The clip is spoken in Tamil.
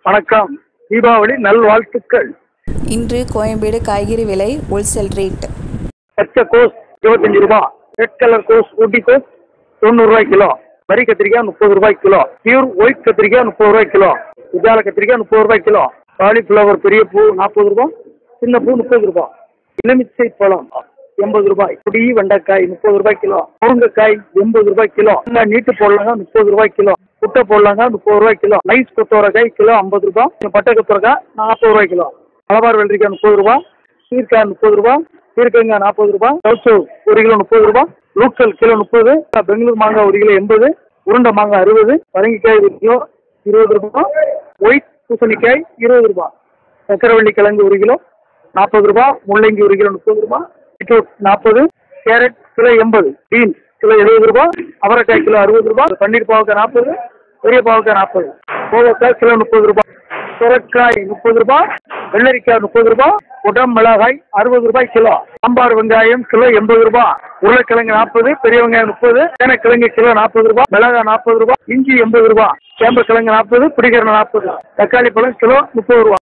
வணக்கம் தீபாவளி நல்வாழ்த்துக்கள் இன்று கோயம்பேடு காய்கறி விலை ஹோல்சேல் ரேட் பச்சை கோஸ் இருபத்தஞ்சு ரூபா ரெட் கலர் கோஸ் ஊட்டி கோஸ் தொண்ணூறு ரூபாய் கிலோ வரி கத்திரிக்காய் முப்பது ரூபாய் கிலோ பியூர் ஒயிட் கத்திரிக்காய் முப்பது ரூபாய் கிலோ உஜால கத்திரிக்காய் முப்பது ரூபாய் கிலோ காலிஃப்ளவர் பெரிய பூ நாற்பது ரூபாய் சின்ன பூ முப்பது ரூபாய் எலுமிச்சை பழம் எண்பது ரூபாய் குடி வெண்டைக்காய் முப்பது ரூபாய் கிலோ முருங்கைக்காய் எண்பது ரூபாய் கிலோ தேங்காய் நீட்டு போடலாங்க முப்பது ரூபாய் கிலோ குட்டை போடலாங்க முப்பது ரூபாய் கிலோ நைஸ் கொத்தவரக்காய் கிலோ ஐம்பது ரூபாய் பட்டை கொத்தவரக்காய் நாற்பது ரூபாய் கிலோ மலபார் வெள்ளரிக்காய் முப்பது ரூபாய் சீர்காய் முப்பது ரூபாய் சீர்காய்ங்க நாற்பது ரூபாய் சவுசு ஒரு கிலோ முப்பது ரூபாய் லூக்கல் கிலோ முப்பது பெங்களூர் மாங்காய் ஒரு கிலோ எண்பது உருண்டை மாங்காய் அறுபது பரங்கிக்காய் ஒரு கிலோ இருபது ரூபாய் ஒயிட் பூசணிக்காய் இருபது ரூபாய் சக்கரவள்ளி கிழங்கு ஒரு கிலோ நாற்பது ரூபாய் முள்ளங்கி ஒரு கிலோ முப்பது ரூபாய் பீட்ரூட் நாற்பது கேரட் கிலோ எண்பது பீன்ஸ் கிலோ எழுபது ரூபாய் அவரைக்காய் கிலோ அறுபது ரூபாய் பன்னீர் பாவக்காய் நாற்பது பெரிய பாவக்காய் நாற்பது கோவக்காய் கிலோ முப்பது ரூபாய் சுரக்காய் முப்பது ரூபாய் வெள்ளரிக்காய் முப்பது ரூபாய் உடம் மிளகாய் அறுபது ரூபாய் கிலோ சாம்பார் வெங்காயம் கிலோ எண்பது ரூபாய் உருளைக்கிழங்கு நாற்பது பெரிய வெங்காயம் முப்பது சேனக்கிழங்கு கிலோ நாற்பது ரூபாய் மிளகாய் நாற்பது ரூபாய் இஞ்சி எண்பது ரூபாய் சேம்பர் கிழங்கு நாற்பது பிடிக்கிற நாற்பது தக்காளி பழம் கிலோ முப்பது ரூபாய்